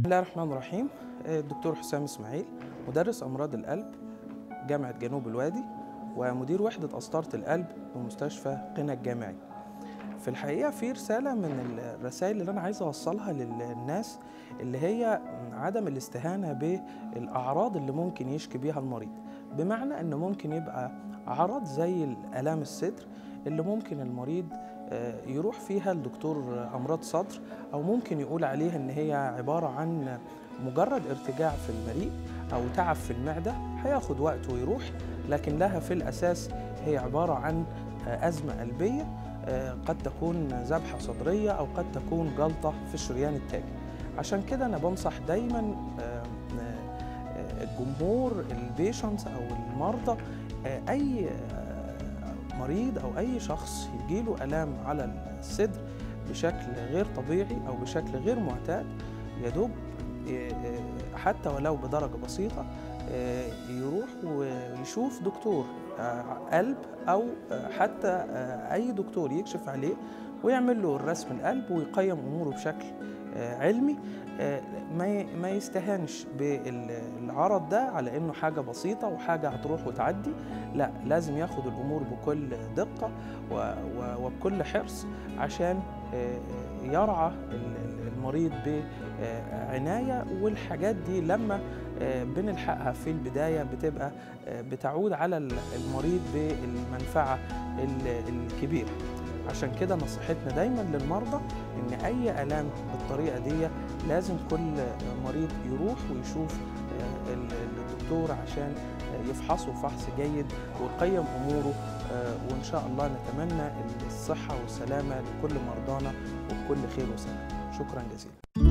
الله الرحمن الرحيم الدكتور حسام اسماعيل مدرس امراض القلب جامعه جنوب الوادي ومدير وحده قسطره القلب بمستشفى قنا الجامعي في الحقيقه في رساله من الرسائل اللي انا عايز اوصلها للناس اللي هي عدم الاستهانه بالاعراض اللي ممكن يشكي بيها المريض بمعنى انه ممكن يبقى اعراض زي الام الصدر اللي ممكن المريض يروح فيها لدكتور امراض صدر او ممكن يقول عليها ان هي عباره عن مجرد ارتجاع في المريء او تعب في المعده هياخد وقت ويروح لكن لها في الاساس هي عباره عن ازمه قلبيه قد تكون ذبحه صدريه او قد تكون جلطه في الشريان التاجي عشان كده انا بنصح دايما الجمهور البيشنتس او المرضى اي مريض او اي شخص يجيله الام على الصدر بشكل غير طبيعي او بشكل غير معتاد يدوب حتى ولو بدرجه بسيطه يروح ويشوف دكتور قلب او حتى اي دكتور يكشف عليه ويعمل له الرسم القلب ويقيم اموره بشكل علمي ما يستهانش بالعرض ده على انه حاجه بسيطه وحاجه هتروح وتعدي لا لازم ياخد الامور بكل دقه وبكل حرص عشان يرعى المريض بعنايه والحاجات دي لما بنلحقها في البدايه بتبقى بتعود على المريض بالمنفعه الكبيره عشان كده نصيحتنا دايما للمرضى ان اي الام بالطريقه دي لازم كل مريض يروح ويشوف الدكتور عشان يفحصه فحص جيد ويقيم اموره وان شاء الله نتمنى الصحه والسلامه لكل مرضانا وبكل خير وسلام شكرا جزيلا